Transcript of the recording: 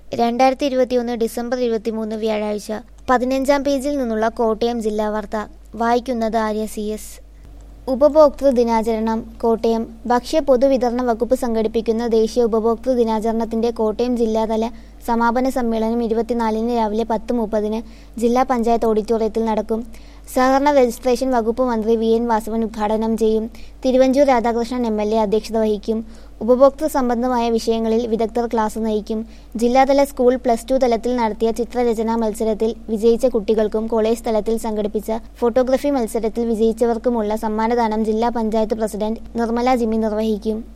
രണ്ടായിരത്തി ഇരുപത്തിയൊന്ന് ഡിസംബർ ഇരുപത്തിമൂന്ന് വ്യാഴാഴ്ച പതിനഞ്ചാം പേജിൽ നിന്നുള്ള കോട്ടയം ജില്ലാ വാർത്ത വായിക്കുന്നത് ആര്യ സി എസ് ഉപഭോക്തൃ ദിനാചരണം കോട്ടയം ഭക്ഷ്യ പൊതുവിതരണ വകുപ്പ് സംഘടിപ്പിക്കുന്ന ദേശീയ ഉപഭോക്തൃ ദിനാചരണത്തിന്റെ കോട്ടയം ജില്ലാതല സമാപന സമ്മേളനം ഇരുപത്തിനാലിന് രാവിലെ പത്ത് മുപ്പതിന് ജില്ലാ പഞ്ചായത്ത് ഓഡിറ്റോറിയത്തിൽ നടക്കും സഹകരണ രജിസ്ട്രേഷൻ വകുപ്പ് മന്ത്രി വി എൻ വാസവൻ ഉദ്ഘാടനം ചെയ്യും Thiruvanchoor Radhakrishnan M L A അധ്യക്ഷത വഹിക്കും ഉപഭോക്തൃ സംബന്ധമായ വിഷയങ്ങളിൽ വിദഗ്ധർ ക്ലാസ് നയിക്കും ജില്ലാതല സ്കൂൾ പ്ലസ് ടു തലത്തിൽ നടത്തിയ ചിത്രരചനാ മത്സരത്തിൽ വിജയിച്ച കുട്ടികൾക്കും കോളേജ് തലത്തിൽ സംഘടിപ്പിച്ച ഫോട്ടോഗ്രഫി മത്സരത്തിൽ വിജയിച്ചവർക്കുമുള്ള സമ്മാനദാനം ജില്ലാ പഞ്ചായത്ത് പ്രസിഡന്റ് നിർമ്മല ജിമ്മി നിർവഹിക്കും